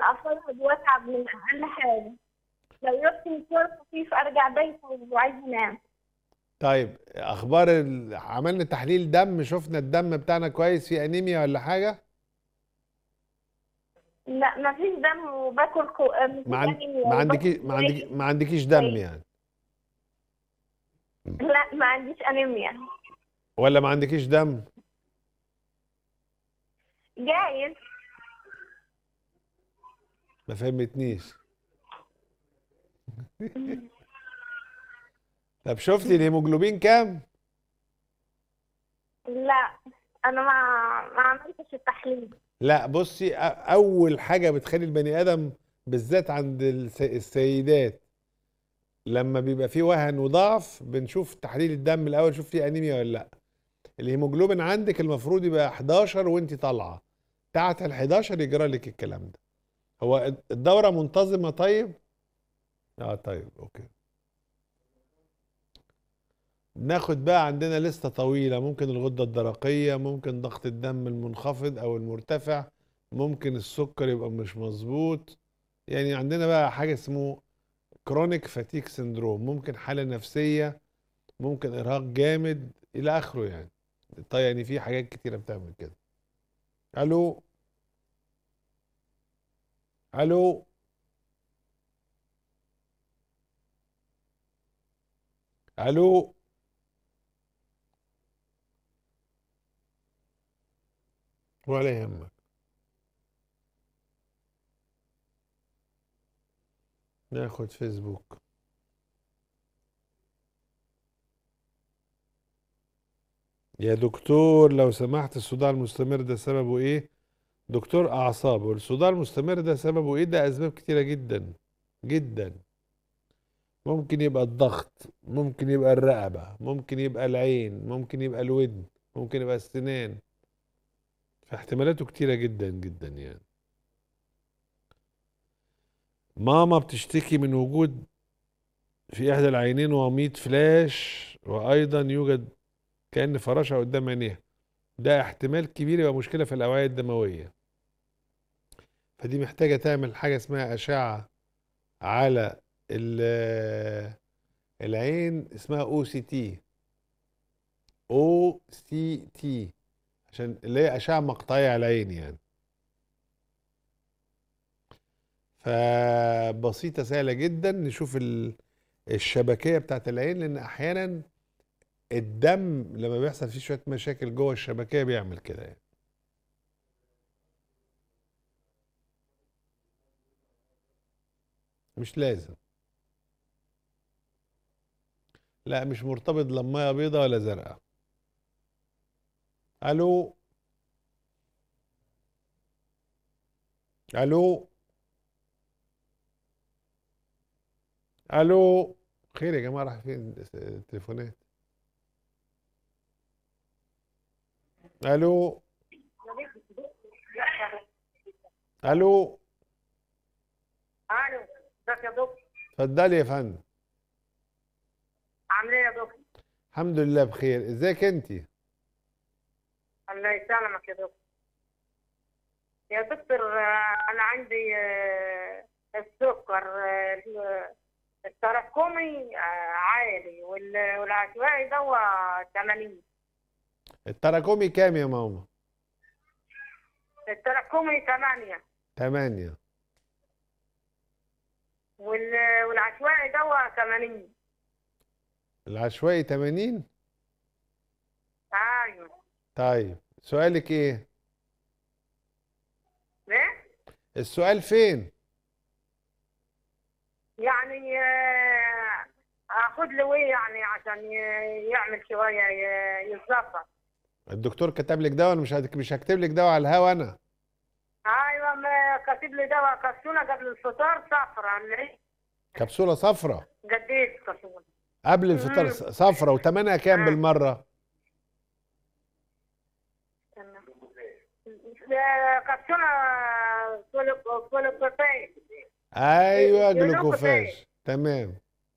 افرهد واتعب من اقل حاجه لو رحت مشوار خفيف ارجع بيت وعايز انام طيب اخبار ال... عملنا تحليل دم شفنا الدم بتاعنا كويس في انيميا ولا حاجه لا ما فيش دم وباكل كو... مفيش ما, عن... أنيميا ما وباكل عندكي ما عندك كويس. ما عندكيش دم يعني لا ما عنديش انيميا ولا ما عندكيش دم جايز ما فهمتنيش طب شفتي الهيموجلوبين كام لا انا ما ما عملتش التحليل لا بصي أ- اول حاجه بتخلي البني ادم بالذات عند الس- السيدات لما بيبقى فيه وهن وضعف بنشوف تحليل الدم الاول نشوف فيه انيميا ولا لا الهيموجلوبين عندك المفروض يبقى 11 وانت طالعه تحت ال 11 يجرى لك الكلام ده هو الدوره منتظمه طيب اه طيب اوكي ناخد بقى عندنا لستة طويلة ممكن الغدة الدرقية ممكن ضغط الدم المنخفض أو المرتفع ممكن السكر يبقى مش مظبوط يعني عندنا بقى حاجة اسمه كرونيك فاتيك سندروم ممكن حالة نفسية ممكن إرهاق جامد إلى آخره يعني طيب يعني في حاجات كتيرة بتعمل كده ألو ألو ألو ولا يهمك ناخد فيسبوك يا دكتور لو سمحت الصداع المستمر ده سببه ايه دكتور اعصاب والصداع المستمر ده سببه ايه ده اسباب كتيرة جدا جدا ممكن يبقى الضغط ممكن يبقى الرقبة ممكن يبقى العين ممكن يبقى الودن ممكن يبقى السنان فاحتمالاته كتيرة جدا جدا يعني ماما بتشتكي من وجود في إحدى العينين وميض فلاش وأيضا يوجد كأن فراشة قدام عينيها ده احتمال كبير يبقى مشكلة في الأوعية الدموية فدي محتاجة تعمل حاجة اسمها أشعة على ال- العين اسمها او سي تي او سي تي عشان اللي هي أشعة مقطعية على العين يعني فبسيطة سهلة جدا نشوف ال- الشبكية بتاعت العين لأن أحيانا الدم لما بيحصل فيه شوية مشاكل جوه الشبكية بيعمل كده يعني مش لازم لا مش مرتبط لا بمية بيضة ولا زرقاء الو الو الو خير يا جماعة راح فين التليفونات الو الو الو ازيك يا دكتور اتفضلي يا فندم عامل ايه يا دكتور الحمد لله بخير ازيك انتي الله يسلمك يا دكتور يا دكتور آه، انا عندي آه، السكر آه، التراكمي آه، عالي وال- والعشوائي ده 80 التراكمي كام يا ماما التراكمي 8 تمانية وال- والعشوائي ده 80 العشوائي تمانين ايوه طيب سؤالك ايه ليه؟ السؤال فين يعني آه، اخد له ايه يعني عشان ي- يعمل شويه ي- يتظبط الدكتور كتب لك دواء انا مش هدك مش هكتب لك دواء على الهوا انا ايوه ما كاتب لي دواء كبسوله قبل الفطار صفرا اللي كبسولة صفرة جديد كبسوله قبل الفطار مم. ص- صفرة وتمنها كام آه. بالمرة كبسوله فولو- فولوكوبين ايوه جلوكوفاج. جلوكوفاج تمام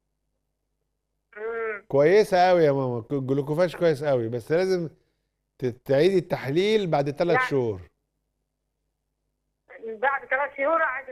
مم. كويسة قوي يا ماما ك- جلوكوفاج كويس قوي بس لازم ت- تعيدي التحليل بعد ثلاث يعني- شهور بعد ثلاث شهور